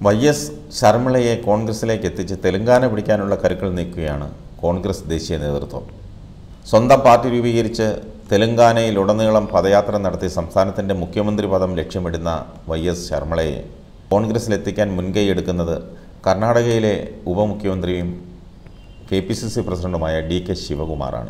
Y S ശർമിളയെ കോൺഗ്രസിലേക്ക് എത്തിച്ച് തെലങ്കാന പിടിക്കാനുള്ള കരുക്കൾ നീക്കുകയാണ് കോൺഗ്രസ് ദേശീയ നേതൃത്വം സ്വന്തം പാർട്ടി രൂപീകരിച്ച് തെലങ്കാനയിലുടനീളം പദയാത്ര നടത്തി സംസ്ഥാനത്തിൻ്റെ മുഖ്യമന്ത്രി പദം ലക്ഷ്യമിടുന്ന വൈ എസ് ശർമിളയെ കോൺഗ്രസിലെത്തിക്കാൻ മുൻകൈയെടുക്കുന്നത് കർണാടകയിലെ ഉപമുഖ്യമന്ത്രിയും കെ പി സി സി പ്രസിഡന്റുമായ ഡി കെ ശിവകുമാറാണ്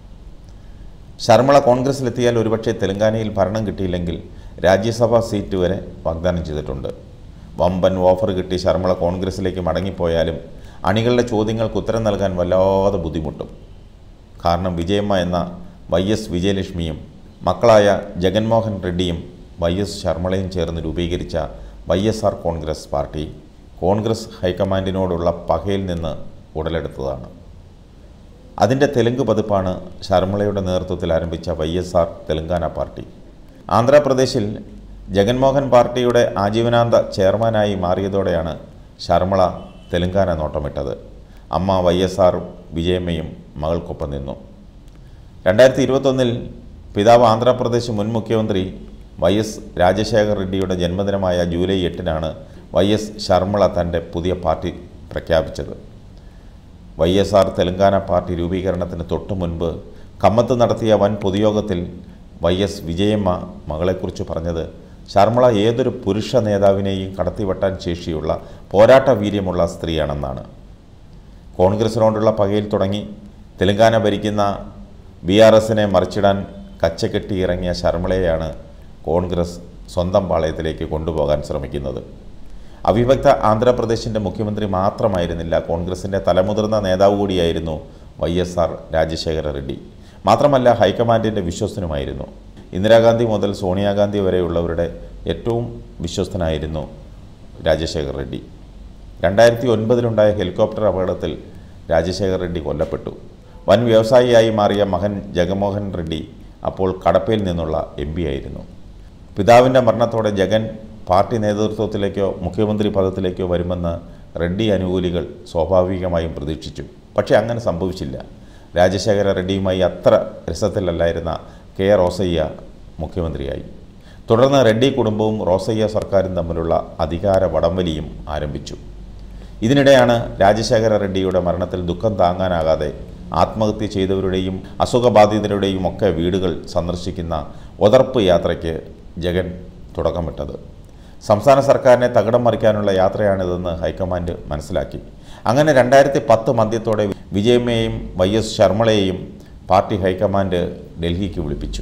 ശർമിള കോൺഗ്രസിലെത്തിയാൽ ഒരുപക്ഷെ തെലങ്കാനയിൽ ഭരണം കിട്ടിയില്ലെങ്കിൽ രാജ്യസഭാ സീറ്റ് വരെ വാഗ്ദാനം ചെയ്തിട്ടുണ്ട് വമ്പൻ ഓഫർ കിട്ടി ശർമിള കോൺഗ്രസിലേക്ക് മടങ്ങിപ്പോയാലും അണികളുടെ ചോദ്യങ്ങൾക്ക് ഉത്തരം നൽകാൻ വല്ലാതെ ബുദ്ധിമുട്ടും കാരണം വിജയമ്മ എന്ന വൈ എസ് വിജയലക്ഷ്മിയും മക്കളായ ജഗൻമോഹൻ റെഡ്ഡിയും വൈ എസ് ശർമിളയും ചേർന്ന് രൂപീകരിച്ച Y S R Congress party Congress ഹൈക്കമാൻഡിനോടുള്ള പകയിൽ നിന്ന് ഉടലെടുത്തതാണ് അതിൻ്റെ തെലുങ്ക് പതിപ്പാണ് ശർമിളയുടെ നേതൃത്വത്തിൽ ആരംഭിച്ച Y S R Telangana party ആന്ധ്രാപ്രദേശിൽ ജഗൻമോഹൻ പാർട്ടിയുടെ ആജീവനാന്ത ചെയർമാനായി മാറിയതോടെയാണ് ശർമിള തെലങ്കാന നോട്ടമിട്ടത് അമ്മ വൈ എസ് ആർ വിജയമ്മയും മകൾക്കൊപ്പം നിന്നു രണ്ടായിരത്തി ഇരുപത്തൊന്നിൽ പിതാവ് ആന്ധ്രാപ്രദേശ് മുൻ മുഖ്യമന്ത്രി വൈ എസ് രാജശേഖർ റെഡ്ഡിയുടെ ജന്മദിനമായ ജൂലൈ എട്ടിനാണ് വൈ എസ് ശർമിള തൻ്റെ പുതിയ പാർട്ടി പ്രഖ്യാപിച്ചത് Y S R Telangana party രൂപീകരണത്തിന് തൊട്ടു മുൻപ് കമ്മത്ത് നടത്തിയ വൻ പൊതുയോഗത്തിൽ വൈ എസ് വിജയമ്മ മകളെക്കുറിച്ച് പറഞ്ഞത് ശർമിള ഏതൊരു പുരുഷ നേതാവിനെയും കടത്തിവെട്ടാൻ ശേഷിയുള്ള പോരാട്ട വീര്യമുള്ള സ്ത്രീയാണെന്നാണ് കോൺഗ്രസിനോടുള്ള പകയിൽ തുടങ്ങി തെലങ്കാന ഭരിക്കുന്ന ബി ആർ എസിനെ മറിച്ചിടാൻ കച്ചകെട്ടി ഇറങ്ങിയ ശർമിളയെയാണ് കോൺഗ്രസ് സ്വന്തം പാളയത്തിലേക്ക് കൊണ്ടുപോകാൻ ശ്രമിക്കുന്നത് അവിഭക്ത ആന്ധ്രാപ്രദേശിൻ്റെ മുഖ്യമന്ത്രി മാത്രമായിരുന്നില്ല കോൺഗ്രസിൻ്റെ തലമുതിർന്ന നേതാവ് കൂടിയായിരുന്നു Y S R Rajasekhara Reddy മാത്രമല്ല ഹൈക്കമാൻഡിൻ്റെ വിശ്വസ്തനുമായിരുന്നു ഇന്ദിരാഗാന്ധി മുതൽ സോണിയാഗാന്ധി വരെയുള്ളവരുടെ ഏറ്റവും വിശ്വസ്തനായിരുന്നു രാജശേഖർ റെഡ്ഡി രണ്ടായിരത്തി ഒൻപതിലുണ്ടായ ഹെലികോപ്റ്റർ അപകടത്തിൽ രാജശേഖർ റെഡ്ഡി കൊല്ലപ്പെട്ടു വൻ വ്യവസായിയായി മാറിയ മകൻ ജഗൻമോഹൻ റെഡ്ഡി അപ്പോൾ കടപ്പയിൽ നിന്നുള്ള എം ആയിരുന്നു പിതാവിൻ്റെ മരണത്തോടെ ജഗൻ പാർട്ടി നേതൃത്വത്തിലേക്കോ മുഖ്യമന്ത്രി പദത്തിലേക്കോ വരുമെന്ന് റെഡ്ഡി അനുകൂലികൾ സ്വാഭാവികമായും പ്രതീക്ഷിച്ചു പക്ഷേ അങ്ങനെ സംഭവിച്ചില്ല രാജശേഖര റെഡ്ഡിയുമായി അത്ര രസത്തിലല്ലായിരുന്ന കെ റോസയ്യ മുഖ്യമന്ത്രിയായി തുടർന്ന് റെഡ്ഡി കുടുംബവും റോസയ്യ സർക്കാരും തമ്മിലുള്ള അധികാര വടംവലിയും ആരംഭിച്ചു ഇതിനിടെയാണ് രാജശേഖര റെഡ്ഡിയുടെ മരണത്തിൽ ദുഃഖം താങ്ങാനാകാതെ ആത്മഹത്യ ചെയ്തവരുടെയും അസുഖബാധിതരുടെയും ഒക്കെ വീടുകൾ സന്ദർശിക്കുന്ന ഒതർപ്പ് യാത്രയ്ക്ക് ജഗൻ തുടക്കമിട്ടത് സംസ്ഥാന സർക്കാരിനെ തകിടം മറിക്കാനുള്ള യാത്രയാണിതെന്ന് ഹൈക്കമാൻഡ് മനസ്സിലാക്കി അങ്ങനെ രണ്ടായിരത്തി പത്ത് മധ്യത്തോടെ വിജയമ്മയെയും വൈ എസ് ശർമ്മളയെയും പാർട്ടി ഹൈക്കമാൻഡ് ഡൽഹിക്ക് വിളിപ്പിച്ചു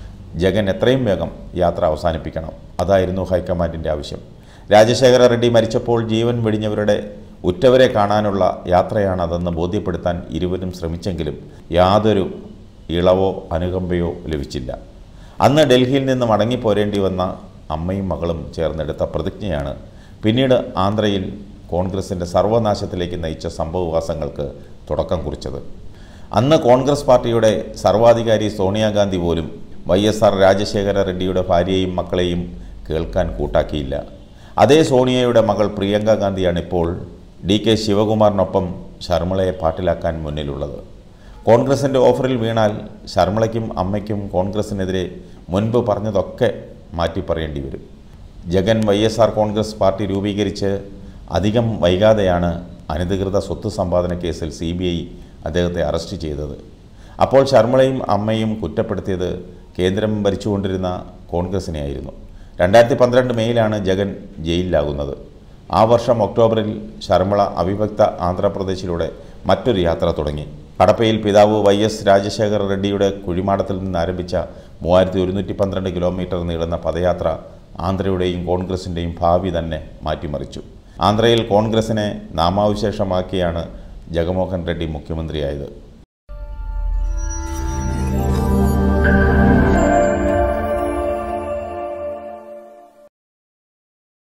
ജഗൻ എത്രയും വേഗം യാത്ര അവസാനിപ്പിക്കണം അതായിരുന്നു ഹൈക്കമാൻഡിൻ്റെ ആവശ്യം രാജശേഖര റെഡ്ഡി മരിച്ചപ്പോൾ ജീവൻ വെടിഞ്ഞവരുടെ ഉറ്റവരെ കാണാനുള്ള യാത്രയാണതെന്ന് ബോധ്യപ്പെടുത്താൻ ഇരുവരും ശ്രമിച്ചെങ്കിലും യാതൊരു ഇളവോ അനുകമ്പയോ ലഭിച്ചില്ല അന്ന് ഡൽഹിയിൽ നിന്ന് മടങ്ങിപ്പോരേണ്ടി വന്ന അമ്മയും മകളും ചേർന്നെടുത്ത പ്രതിജ്ഞയാണ് പിന്നീട് ആന്ധ്രയിൽ കോൺഗ്രസിൻ്റെ സർവനാശത്തിലേക്ക് നയിച്ച സംഭവവാസങ്ങൾക്ക് തുടക്കം കുറിച്ചത് അന്ന് കോൺഗ്രസ് പാർട്ടിയുടെ സർവാധികാരി സോണിയാഗാന്ധി പോലും വൈ എസ് ആർ രാജശേഖര റെഡ്ഡിയുടെ ഭാര്യയെയും മക്കളെയും കേൾക്കാൻ കൂട്ടാക്കിയില്ല അതേ സോണിയയുടെ മകൾ പ്രിയങ്ക ഗാന്ധിയാണ് ഇപ്പോൾ ഡി കെ ശിവകുമാറിനൊപ്പം ശർമിളയെ പാട്ടിലാക്കാൻ മുന്നിലുള്ളത് കോൺഗ്രസിൻ്റെ ഓഫറിൽ വീണാൽ ശർമിളയ്ക്കും അമ്മയ്ക്കും കോൺഗ്രസിനെതിരെ മുൻപ് പറഞ്ഞതൊക്കെ മാറ്റി പറയേണ്ടി വരും Jagan Y S R Congress party രൂപീകരിച്ച് അധികം വൈകാതെയാണ് അനധികൃത സ്വത്ത് സമ്പാദന കേസിൽ സി ബി ഐ അദ്ദേഹത്തെ അറസ്റ്റ് ചെയ്തത് അപ്പോൾ ശർമിളയും അമ്മയും കുറ്റപ്പെടുത്തിയത് കേന്ദ്രം ഭരിച്ചുകൊണ്ടിരുന്ന കോൺഗ്രസിനെയായിരുന്നു രണ്ടായിരത്തി പന്ത്രണ്ട് മെയ്യിലാണ് ജഗൻ ജയിലിലാകുന്നത് ആ വർഷം ഒക്ടോബറിൽ ശർമിള അവിഭക്ത ആന്ധ്രാപ്രദേശിലൂടെ മറ്റൊരു യാത്ര തുടങ്ങി കടപ്പയിൽ പിതാവ് വൈ എസ് രാജശേഖർ റെഡ്ഡിയുടെ കുഴിമാടത്തിൽ നിന്ന് ആരംഭിച്ച മൂവായിരത്തി ഒരുന്നൂറ്റി പന്ത്രണ്ട് കിലോമീറ്റർ നീളുന്ന പദയാത്ര ആന്ധ്രയുടെയും കോൺഗ്രസിൻ്റെയും ഭാവി തന്നെ മാറ്റിമറിച്ചു ആന്ധ്രയിൽ കോൺഗ്രസിനെ നാമാവിശേഷമാക്കിയാണ് ജഗൻമോഹൻ റെഡ്ഡി മുഖ്യമന്ത്രിയായത്